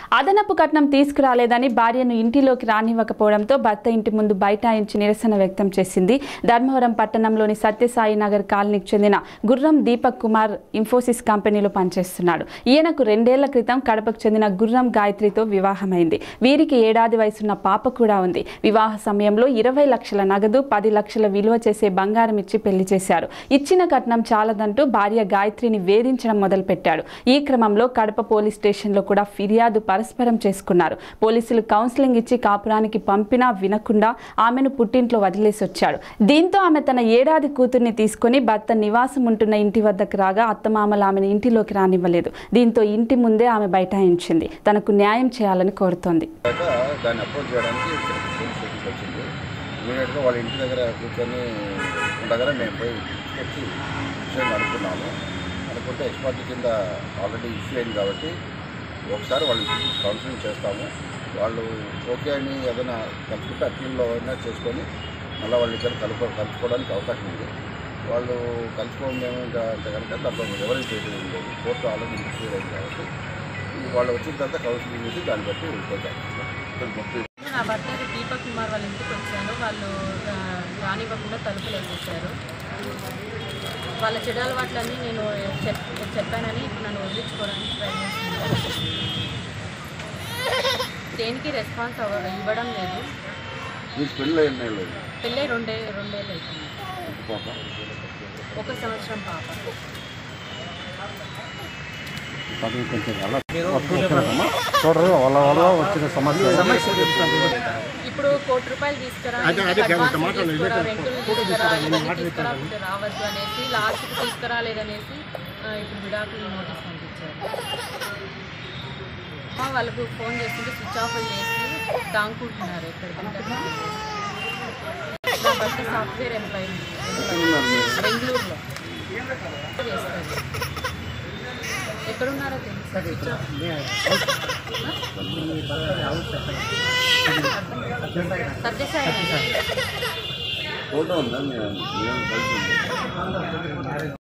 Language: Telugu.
అదనపు కట్నం తీసుకురాలేదని భార్యను ఇంటిలోకి రానివ్వకపోవడంతో భర్త ఇంటి ముందు బైఠాయించి నిరసన వ్యక్తం చేసింది ధర్మవరం పట్టణంలోని సత్యసాయి నగర్ కాలనీకి చెందిన గుర్రం దీపక్ కుమార్ ఇన్ఫోసిస్ కంపెనీలో పనిచేస్తున్నాడు ఈయనకు రెండేళ్ల క్రితం కడపకు చెందిన గుర్రం గాయత్రితో వివాహమైంది వీరికి ఏడాది వయసున్న పాప కూడా ఉంది వివాహ సమయంలో ఇరవై లక్షల నగదు పది లక్షల విలువ చేసే బంగారం ఇచ్చి పెళ్లి చేశారు ఇచ్చిన కట్నం చాలదంటూ భార్య గాయత్రిని వేధించడం మొదలుపెట్టాడు ఈ క్రమంలో కడప పోలీస్ స్టేషన్లో కూడా ఫిర్యాదు పరస్పరం చేసుకున్నారు పోలీసులు కౌన్సిలింగ్ ఇచ్చి కాపురానికి పంపినా వినకుండా ఆమెను పుట్టింట్లో వదిలేసి వచ్చాడు దీంతో ఆమె తన ఏడాది కూతుర్ని తీసుకొని భర్త నివాసం ఉంటున్న ఇంటి వద్దకు రాగా అత్తమామలు ఆమెను ఇంటిలోకి రానివ్వలేదు దీంతో ఇంటి ముందే ఆమె బైఠాయించింది తనకు న్యాయం చేయాలని కోరుతోంది తర్వాత దాన్ని అప్రోచ్ చేయడానికి ఇక్కడ పోలీస్ స్టేషన్కి వచ్చింది ఇమీడియట్గా వాళ్ళ ఇంటి దగ్గర కూర్చొని ఉండగానే మేము పోయి వచ్చి విషయం అనుకున్నాము అనుకుంటే ఎక్స్పర్ట్ కింద ఆల్రెడీ ఇష్యూ అయింది కాబట్టి ఒకసారి వాళ్ళని పిలిచి కౌన్సిలింగ్ చేస్తాము వాళ్ళు ఓకే అని ఏదైనా కలుపుకుంటే అప్పీల్లో అయినా చేసుకొని మళ్ళీ వాళ్ళ ఇద్దరు కలుపు కలుపుకోవడానికి అవకాశం ఉంది వాళ్ళు కలుసుకోవడం మేము ఇంకా అంటే కనుక దాంట్లో ఎవరికి చేయడం లేదు కోర్టు ఆల్రెడీ ఇష్యూ అయింది కాబట్టి ఈ వాళ్ళు వచ్చిన తర్వాత కౌన్సిలింగ్ చేసి దాన్ని బట్టి పోతాం నా భర్త దీపక్ కుమార్ వాళ్ళ ఇంటికి వచ్చాను వాళ్ళు ఆ, రానివ్వకుండా తలుపులు వేసేసారు వాళ్ళ చెడు అలవాట్లన్నీ నేను చెప్ చెప్పానని ఇప్పుడు నన్ను వదిలించుకోవడానికి ట్రై చేస్తున్నాను దేనికి రెస్పాన్స్ అవ ఇవ్వడం లేదు మీకు పెళ్ళి అయింది లేదు పెళ్ళై రెండే రెండేళ్ళు అవుతుంది పాప ఒక సంవత్సరం పాప చూడరు వాళ్ళ వల్ల వచ్చిన సమస్య ఇప్పుడు కోటి రూపాయలు తీసుకురా అడ్వాన్స్ తీసుకురా రెంటులు తీసుకురా ఇవన్నీ తీసుకురా ఇప్పుడు రావద్దు అనేసి లాస్ట్కి తీసుకురాలేదనేసి ఆ, ఇప్పుడు విడాకులు నోటీస్ పంపించారు ఆ, వాళ్ళకు ఫోన్ చేస్తుంటే స్విచ్ ఆఫ్ చేసి దాంకుంటున్నారు ఎక్కడ నా భర్త సాఫ్ట్వేర్ ఎంప్లాయీ బెంగళూరులో చేస్తారు ఎక్కడున్నారో తెలుసు switch off Sathya Sai Nagar. Photo ఉందా మేము మేము కలిసి ఉంది